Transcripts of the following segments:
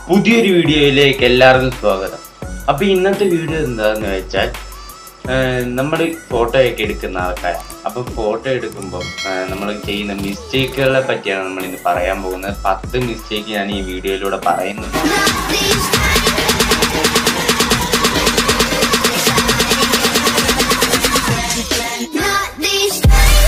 പുതിയൊരു വീഡിയോയിലേക്ക് എല്ലാവർക്കും സ്വാഗതം അപ്പൊ ഇന്നത്തെ വീഡിയോ എന്താന്ന് വെച്ചാൽ നമ്മൾ ഫോട്ടോ ഒക്കെ എടുക്കുന്ന ആൾക്കാരാണ് അപ്പൊ ഫോട്ടോ എടുക്കുമ്പോൾ നമ്മൾ ചെയ്യുന്ന മിസ്റ്റേക്കുകളെ പറ്റിയാണ് നമ്മൾ ഇന്ന് പറയാൻ പോകുന്നത് പത്ത് മിസ്റ്റേക്ക് ഞാൻ ഈ വീഡിയോയിലൂടെ പറയുന്നുണ്ട് Not these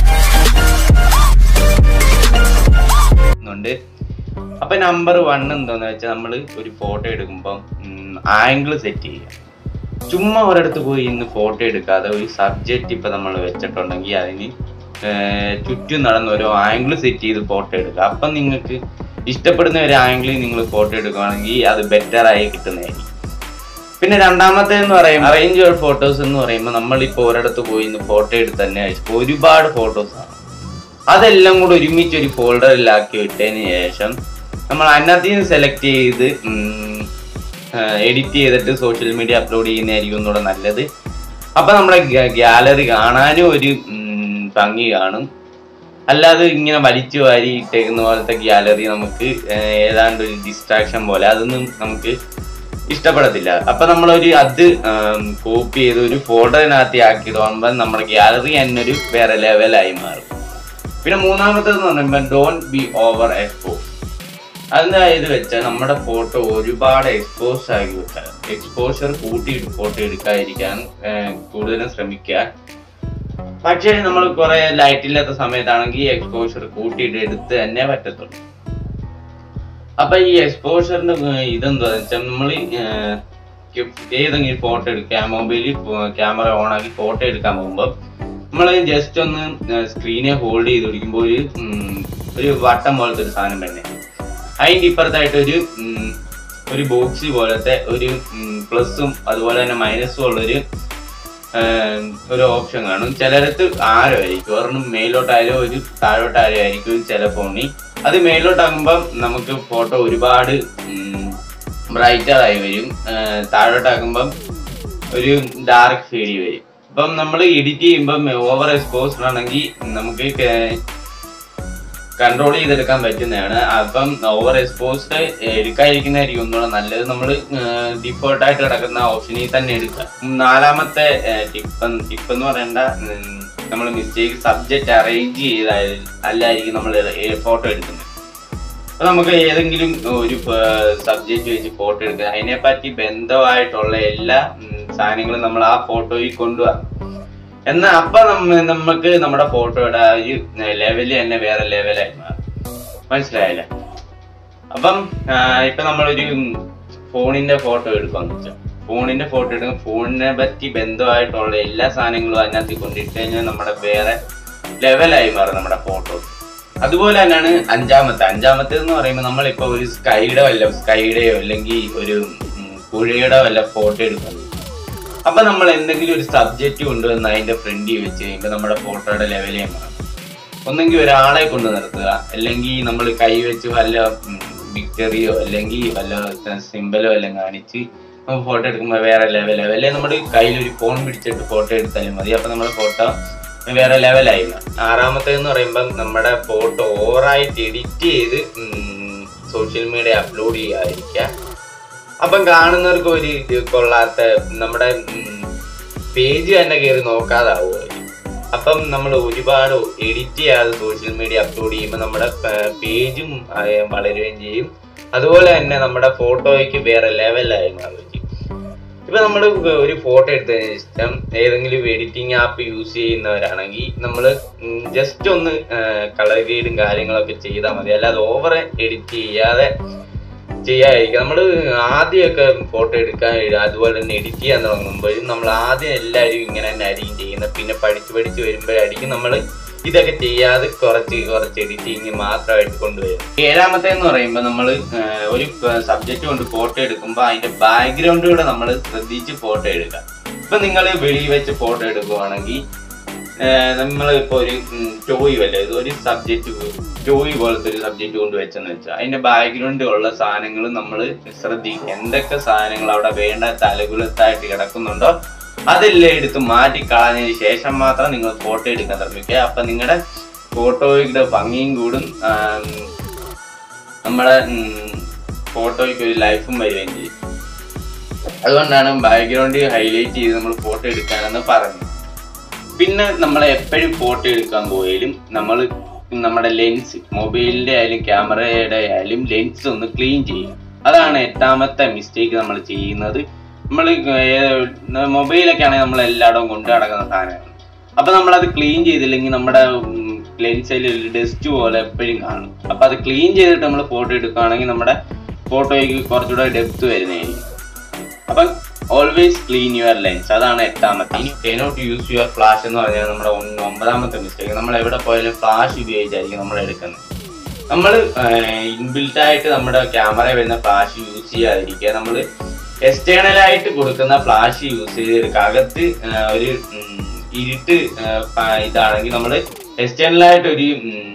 ുണ്ട് അപ്പൊ നമ്പർ വൺ എന്താന്ന് വെച്ചാൽ നമ്മൾ ഒരു ഫോട്ടോ എടുക്കുമ്പോൾ ആംഗിൾ സെറ്റ് ചെയ്യുക ചുമ്മാ ഒരിടത്ത് പോയി ഇന്ന് ഫോട്ടോ എടുക്കാതെ ഒരു സബ്ജക്റ്റ് ഇപ്പൊ നമ്മൾ വെച്ചിട്ടുണ്ടെങ്കിൽ അതിന് ഏർ ചുറ്റും നടന്ന് ഓരോ ആംഗിൾ സെറ്റ് ചെയ്ത് ഫോട്ടോ എടുക്കുക അപ്പം നിങ്ങൾക്ക് ഇഷ്ടപ്പെടുന്ന ഒരു ആംഗിളിൽ നിങ്ങൾ ഫോട്ടോ എടുക്കുകയാണെങ്കിൽ അത് ബെറ്റർ ആയി കിട്ടുന്നതായിരിക്കും പിന്നെ രണ്ടാമത്തെ എന്ന് പറയുമ്പോൾ അറേഞ്ച് ഫോട്ടോസ് എന്ന് പറയുമ്പോൾ നമ്മളിപ്പോൾ ഒരിടത്ത് പോയി ഇന്ന് ഫോട്ടോ എടുത്ത് തന്നെ ഒരുപാട് ഫോട്ടോസ് ആണ് അതെല്ലാം കൂടെ ഒരുമിച്ച് ഒരു ഫോൾഡറിലാക്കി വിട്ടതിന് ശേഷം നമ്മൾ അതിനകത്ത് നിന്ന് സെലക്ട് ചെയ്ത് എഡിറ്റ് ചെയ്തിട്ട് സോഷ്യൽ മീഡിയ അപ്ലോഡ് ചെയ്യുന്നതായിരിക്കും ഒന്നുകൂടെ നല്ലത് അപ്പൊ നമ്മുടെ ഗ്യാലറി കാണാനും ഒരു ഉം, ഭംഗി കാണും അല്ലാതെ ഇങ്ങനെ വലിച്ചു വാരി ഇട്ടേക്കുന്ന പോലത്തെ ഗ്യാലറി നമുക്ക് ഏർ, ഏതാണ്ട് ഒരു ഡിസ്ട്രാക്ഷൻ പോലെ അതൊന്നും നമുക്ക് ഇഷ്ടപ്പെടത്തില്ല അപ്പൊ നമ്മളൊരു അത് കോപ്പി ചെയ്ത് ഒരു ഫോൾഡറിനകത്ത് ആക്കിയിടുമ്പോൾ നമ്മുടെ ഗ്യാലറി തന്നെ ഒരു വേറെ ലെവലായി മാറും പിന്നെ മൂന്നാമത്തേന്ന് പറയുമ്പോൾ ഡോൺ ബി ഓവർ എക്സ്പോസ് അതായത് വെച്ചാൽ നമ്മുടെ ഫോട്ടോ ഒരുപാട് എക്സ്പോസ് ആക്കി വെച്ചാൽ എക്സ്പോഷർ കൂട്ടിയിട്ട് ഫോട്ടോ എടുക്കാതിരിക്കാൻ ഏർ, കൂടുതലും ശ്രമിക്കുക പക്ഷേ നമ്മൾ കുറെ ലൈറ്റ് ഇല്ലാത്ത സമയത്താണെങ്കിൽ എക്സ്പോഷർ കൂട്ടിയിട്ട് എടുത്ത് തന്നെ പറ്റത്തുള്ളൂ അപ്പൊ ഈ എക്സ്പോഷറിന്റെ ഇതെന്താ വെച്ചാൽ നമ്മൾ ഏതെങ്കിലും ഫോട്ടോ എടുക്കുക മൊബൈലിൽ ക്യാമറ ഓൺ ആക്കി ഫോട്ടോ എടുക്കാൻ പോകുമ്പോൾ നമ്മൾ ജസ്റ്റ് ഒന്ന് സ്ക്രീനെ ഹോൾഡ് ചെയ്ത് പിടിക്കുമ്പോൾ ഒരു ഉം, ഒരു വട്ടം പോലത്തെ ഒരു സാധനം തന്നെ അതിന്റെ ഇപ്പുറത്തായിട്ട് ഒരു ഉം, ഒരു ബോക്സ് പോലത്തെ ഒരു പ്ലസും അതുപോലെ തന്നെ മൈനസും ഉള്ളൊരു ഏം, ഒരു ഓപ്ഷൻ കാണും ചിലരത്ത് ആരോ ആയിരിക്കും ഒരെണ്ണം മേലോട്ടായാലും ഒരു താഴോട്ടായാലും ആയിരിക്കും ചില ഫോണിൽ അത് മേലോട്ടാകുമ്പം നമുക്ക് ഫോട്ടോ ഒരുപാട് ബ്രൈറ്റർ ആയി വരും ഏർ, താഴോട്ടാക്കുമ്പം ഒരു ഡാർക്ക് ഫീഡി വരും അപ്പം നമ്മൾ എഡിറ്റ് ചെയ്യുമ്പം ഓവർ എക്സ്പോസ്ഡ് ആണെങ്കിൽ നമുക്ക് കൺട്രോൾ ചെയ്തെടുക്കാൻ പറ്റുന്നതാണ് അപ്പം ഓവർ എക്സ്പോസ്ഡ് എടുക്കാതിരിക്കുന്നതായിരിക്കും ഒന്നുകൂടെ നല്ലത് നമ്മൾ ഡിഫോൾട്ട് ആയിട്ട് കിടക്കുന്ന ഓപ്ഷനിൽ തന്നെ എടുക്കുക ഉം, നാലാമത്തെ ടിപ്പ് ടിപ്പ് എന്ന് പറയേണ്ട നമ്മൾ മിസ്റ്റേക്ക് സബ്ജക്റ്റ് അറേഞ്ച് ചെയ്താൽ അല്ലായിരിക്കും നമ്മൾ ഫോട്ടോ എടുക്കുന്നത് അപ്പൊ നമുക്ക് ഏതെങ്കിലും ഒരു സബ്ജക്റ്റ് വെച്ച് ഫോട്ടോ എടുക്കുക അതിനെപ്പറ്റി ബന്ധമായിട്ടുള്ള എല്ലാ ഉം, സാധനങ്ങളും നമ്മൾ ആ ഫോട്ടോയിൽ കൊണ്ടുപോകാം എന്നാൽ അപ്പൊ നമ്മ നമുക്ക് നമ്മുടെ ഫോട്ടോയുടെ ആ ഒരു ലെവല് തന്നെ വേറെ ലെവലായി മാറും മനസ്സിലായില്ലേ അപ്പം ആ, ഇപ്പൊ നമ്മളൊരു ഫോണിന്റെ ഫോട്ടോ എടുക്കാന്ന് വെച്ചാൽ ഫോണിന്റെ ഫോട്ടോ എടുക്കും ഫോണിനെ പറ്റി ബന്ധമായിട്ടുള്ള എല്ലാ സാധനങ്ങളും അതിനകത്ത് കൊണ്ടിട്ട് കഴിഞ്ഞാൽ നമ്മുടെ വേറെ ലെവലായി മാറും നമ്മുടെ ഫോട്ടോ അതുപോലെ തന്നെയാണ് അഞ്ചാമത്തെ അഞ്ചാമത്തെ എന്ന് പറയുമ്പോൾ നമ്മളിപ്പോ ഒരു സ്കൈയുടെ വല്ല സ്കൈയുടെയോ അല്ലെങ്കിൽ ഒരു ഉം, പുഴയുടെ വല്ല ഫോട്ടോ എടുക്കുന്നു അപ്പൊ നമ്മൾ എന്തെങ്കിലും ഒരു സബ്ജക്റ്റ് കൊണ്ടുവന്ന് അതിന്റെ ഫ്രണ്ടിൽ വെച്ച് കഴിയുമ്പോൾ നമ്മുടെ ഫോട്ടോയുടെ ലെവലേ മാറും ഒന്നെങ്കിൽ ഒരാളെ കൊണ്ട് നിർത്തുക അല്ലെങ്കിൽ നമ്മൾ കൈ വെച്ച് വല്ല വിക്ടറിയോ അല്ലെങ്കിൽ വല്ല സിമ്പലോ എല്ലാം കാണിച്ച് നമ്മൾ ഫോട്ടോ എടുക്കുമ്പോൾ വേറെ ലെവൽ അല്ലെങ്കിൽ നമ്മുടെ കയ്യിൽ ഒരു ഫോൺ പിടിച്ചിട്ട് ഫോട്ടോ എടുത്താലും മതി അപ്പൊ നമ്മുടെ ഫോട്ടോ വേറെ ലെവലായി മാറും ആറാമത്തെ എന്ന് പറയുമ്പം നമ്മുടെ ഫോട്ടോ ഓവറായിട്ട് എഡിറ്റ് ചെയ്ത് സോഷ്യൽ മീഡിയ അപ്ലോഡ് ചെയ്യാതിരിക്കുക അപ്പം കാണുന്നവർക്ക് ഒരു ഇത് കൊള്ളാത്ത നമ്മുടെ പേജ് തന്നെ കയറി നോക്കാതാവുമായിരിക്കും അപ്പം നമ്മൾ ഒരുപാട് എഡിറ്റ് ചെയ്യാതെ സോഷ്യൽ മീഡിയ അപ്ലോഡ് ചെയ്യുമ്പോൾ നമ്മുടെ പേജും വളരുകയും ചെയ്യും അതുപോലെ തന്നെ നമ്മുടെ ഫോട്ടോയ്ക്ക് വേറെ ലെവലായി മാറുകയും ചെയ്യും ഇപ്പൊ നമ്മൾ ഒരു ഫോട്ടോ എടുത്തതിന് ശേഷം ഏതെങ്കിലും എഡിറ്റിംഗ് ആപ്പ് യൂസ് ചെയ്യുന്നവരാണെങ്കിൽ നമ്മൾ ജസ്റ്റ് ഒന്ന് കളർ ഗ്രേഡും കാര്യങ്ങളൊക്കെ ചെയ്താൽ മതി അല്ലാതെ ഓവർ എഡിറ്റ് ചെയ്യാതെ ചെയ്യാതിരിക്കുക നമ്മൾ ആദ്യമൊക്കെ ഫോട്ടോ എടുക്കാൻ അതുപോലെ തന്നെ എഡിറ്റ് ചെയ്യാൻ തുടങ്ങുമ്പോഴും നമ്മൾ ആദ്യം എല്ലാവരും ഇങ്ങനെ തന്നെ ആയിരിക്കും ചെയ്യുന്നത് പിന്നെ പഠിച്ച് പഠിച്ച് വരുമ്പോഴായിരിക്കും നമ്മൾ ഇതൊക്കെ ചെയ്യാതെ കുറച്ച് കുറച്ച് എഡിറ്റിങ് മാത്രമായിട്ട് കൊണ്ടുവരും ഏഴാമത്തെ എന്ന് പറയുമ്പോൾ നമ്മൾ ഒരു സബ്ജക്റ്റ് കൊണ്ട് ഫോട്ടോ എടുക്കുമ്പോൾ അതിന്റെ ബാക്ക്ഗ്രൗണ്ട് കൂടെ നമ്മൾ ശ്രദ്ധിച്ച് ഫോട്ടോ എടുക്കുക ഇപ്പൊ നിങ്ങൾ വെളിയിൽ വെച്ച് ഫോട്ടോ എടുക്കുവാണെങ്കിൽ നമ്മൾ ഇപ്പൊ ഒരു ടോയ് വല്ല ഇത് ഒരു സബ്ജക്റ്റ് ടോയ് പോലത്തെ ഒരു സബ്ജക്റ്റ് കൊണ്ട് വെച്ചെന്ന് വെച്ചാൽ അതിന്റെ ബാക്ക്ഗ്രൗണ്ട് ഉള്ള സാധനങ്ങൾ നമ്മൾ ശ്രദ്ധിക്കുക എന്തൊക്കെ സാധനങ്ങൾ അവിടെ വേണ്ടാത്ത അലകുലത്തായിട്ട് കിടക്കുന്നുണ്ടോ അതെല്ലാം എടുത്ത് മാറ്റി കളഞ്ഞതിന് ശേഷം മാത്രം നിങ്ങൾ ഫോട്ടോ എടുക്കാൻ ശ്രമിക്കുക അപ്പൊ നിങ്ങളുടെ ഫോട്ടോയുടെ ഭംഗിയും കൂടും ആം, നമ്മുടെ ഫോട്ടോയ്ക്ക് ഒരു ലൈഫും വരികയും ചെയ്യും അതുകൊണ്ടാണ് ബാക്ക്ഗ്രൗണ്ട് ഹൈലൈറ്റ് ചെയ്ത് നമ്മൾ ഫോട്ടോ എടുക്കാനെന്ന് പറഞ്ഞു പിന്നെ നമ്മൾ എപ്പോഴും ഫോട്ടോ എടുക്കാൻ പോയാലും നമ്മൾ നമ്മുടെ ലെൻസ് മൊബൈലിന്റെ ആയാലും ക്യാമറയുടെ ആയാലും ലെൻസ് ഒന്ന് ക്ലീൻ ചെയ്യും അതാണ് എട്ടാമത്തെ മിസ്റ്റേക്ക് നമ്മൾ ചെയ്യുന്നത് നമ്മൾ മൊബൈലൊക്കെ ആണെങ്കിൽ നമ്മൾ എല്ലായിടവും കൊണ്ടു നടക്കുന്ന സാധനമാണ് അപ്പൊ നമ്മളത് ക്ലീൻ ചെയ്തില്ലെങ്കിൽ നമ്മുടെ ലെൻസിൽ ഡസ്റ്റ് പോലെ എപ്പോഴും കാണും അപ്പൊ അത് ക്ലീൻ ചെയ്തിട്ട് നമ്മൾ ഫോട്ടോ എടുക്കുകയാണെങ്കിൽ നമ്മുടെ ഫോട്ടോയ്ക്ക് കുറച്ചുകൂടെ ഡെപ്ത് വരുന്നതായിരിക്കും അപ്പൊ ഓൾവേസ് ക്ലീൻ യുവർ ലെൻസ് അതാണ് എട്ടാമത്തെ ഇനി കെനോട്ട് യൂസ് യുവർ ഫ്ലാഷ് എന്ന് പറഞ്ഞാൽ നമ്മുടെ ഒന്ന് ഒമ്പതാമത്തെ മിസ്റ്റേക്ക് നമ്മൾ എവിടെ പോയാലും ഫ്ലാഷ് ഉപയോഗിച്ചായിരിക്കും നമ്മൾ എടുക്കുന്നത് നമ്മൾ ഇൻബിൽറ്റ് ആയിട്ട് നമ്മുടെ ക്യാമറ വരുന്ന ഫ്ലാഷ് യൂസ് ചെയ്യാതിരിക്കുക നമ്മൾ എക്സ്റ്റേണൽ ആയിട്ട് കൊടുക്കുന്ന ഫ്ലാഷ് യൂസ് ചെയ്തെടുക്കുക അകത്ത് ആ, ഒരു ഉം, ഇരുട്ട് ആ, പ- ഇതാണെങ്കിൽ നമ്മൾ എക്സ്റ്റേണൽ ആയിട്ട് ഒരു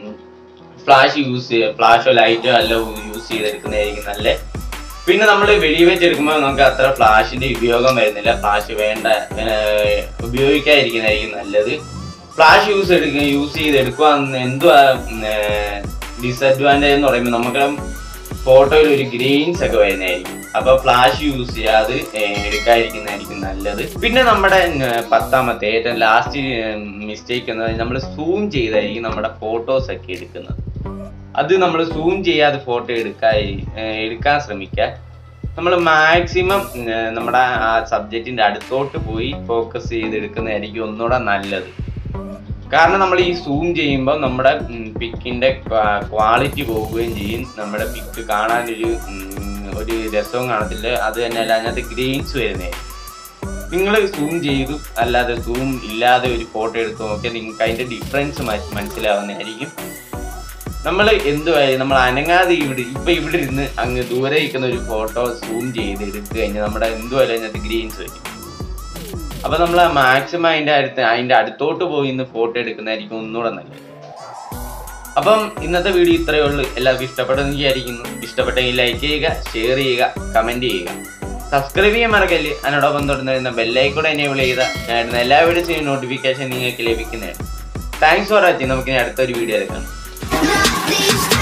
ഫ്ലാഷ് യൂസ് ചെയ്യുക ഫ്ലാഷോ ലൈറ്റോ അല്ല യൂസ് ചെയ്തെടുക്കുന്നതായിരിക്കും നല്ല പിന്നെ നമ്മൾ വെളിയിൽ വെച്ചെടുക്കുമ്പോൾ നമുക്ക് അത്ര ഫ്ലാഷിന്റെ ഉപയോഗം വരുന്നില്ല ഫ്ലാഷ് വേണ്ട ഏർ, ഉപയോഗിക്കാതിരിക്കുന്നതായിരിക്കും നല്ലത് ഫ്ലാഷ് യൂസ് എടുക്കുക യൂസ് ചെയ്തെടുക്കുക എന്തുവാ ഡിസഡ്വാൻറ്റേജ് എന്ന് പറയുമ്പോൾ നമുക്ക് ഫോട്ടോയിൽ ഒരു ഗ്രെയിൻസ് ഒക്കെ വരുന്നതായിരിക്കും അപ്പൊ ഫ്ലാഷ് യൂസ് ചെയ്യാതെ ഏർ, എടുക്കാതിരിക്കുന്നതായിരിക്കും നല്ലത് പിന്നെ നമ്മുടെ ഏർ, പത്താമത്തെ ഏറ്റവും ലാസ്റ്റ് മിസ്റ്റേക്ക് എന്ന് പറഞ്ഞാൽ നമ്മൾ സൂം ചെയ്തായിരിക്കും നമ്മുടെ ഫോട്ടോസ് ഒക്കെ എടുക്കുന്നത് അത് നമ്മൾ സൂം ചെയ്യാതെ ഫോട്ടോ എടുക്കാൻ എടുക്കാൻ ശ്രമിക്കുക നമ്മൾ മാക്സിമം നമ്മുടെ ആ സബ്ജക്റ്റിന്റെ അടുത്തോട്ട് പോയി ഫോക്കസ് ചെയ്ത് എടുക്കുന്നതായിരിക്കും ഒന്നുകൂടെ നല്ലത് കാരണം നമ്മൾ ഈ സൂം ചെയ്യുമ്പോൾ നമ്മുടെ പിക്കിന്റെ ക്വാളിറ്റി പോവുകയും ചെയ്യും നമ്മുടെ പിക്ക് കാണാനൊരു ഉം, ഒരു രസവും കാണത്തില്ല അത് തന്നെ അല്ല അതിനകത്ത് ഗ്രെയിൻസ് വരുന്നതായിരിക്കും നിങ്ങൾ സൂം ചെയ്തു അല്ലാതെ സൂം ഇല്ലാതെ ഒരു ഫോട്ടോ എടുത്ത് നോക്കിയാൽ നിങ്ങൾക്ക് അതിന്റെ ഡിഫറൻസ് മനസ്സിലാവുന്നതായിരിക്കും നമ്മൾ എന്തുവായാലും നമ്മൾ അനങ്ങാതെ ഇവിടെ ഇപ്പൊ ഇവിടെ ഇരുന്ന് അങ്ങ് ദൂരെ ഇരിക്കുന്ന ഒരു ഫോട്ടോ സൂം ചെയ്ത് എടുത്തു കഴിഞ്ഞാൽ നമ്മുടെ എന്തുവായാലും അതിനകത്ത് ഗ്രീൻസ് വരും അപ്പൊ നമ്മൾ മാക്സിമം അതിന്റെ അടുത്ത് അതിന്റെ അടുത്തോട്ട് പോയി ഇന്ന് ഫോട്ടോ എടുക്കുന്നതായിരിക്കും ഒന്നുകൂടെ നല്ലത് അപ്പം ഇന്നത്തെ വീഡിയോ ഇത്രയേ ഉള്ളൂ എല്ലാവർക്കും ഇഷ്ടപ്പെട്ടെന്ന് വിചാരിക്കുന്നു ഇഷ്ടപ്പെട്ടെങ്കിൽ ലൈക്ക് ചെയ്യുക ഷെയർ ചെയ്യുക കമന്റ് ചെയ്യുക സബ്സ്ക്രൈബ് ചെയ്യാൻ മറക്കല്ലേ അതിനോടൊപ്പം തുടർന്ന് ബെല്ലൈക്കൂടെ എനേബിൾ ചെയ്ത ഞാൻ ഇടുന്ന എല്ലാ വീഡിയോസിനും നോട്ടിഫിക്കേഷൻ നിങ്ങൾക്ക് ലഭിക്കുന്നതാണ് താങ്ക്സ് ഫോർ വാച്ചിങ് നമുക്ക് ഇനി അടുത്തൊരു വീഡിയോ എടുക്കാം Not this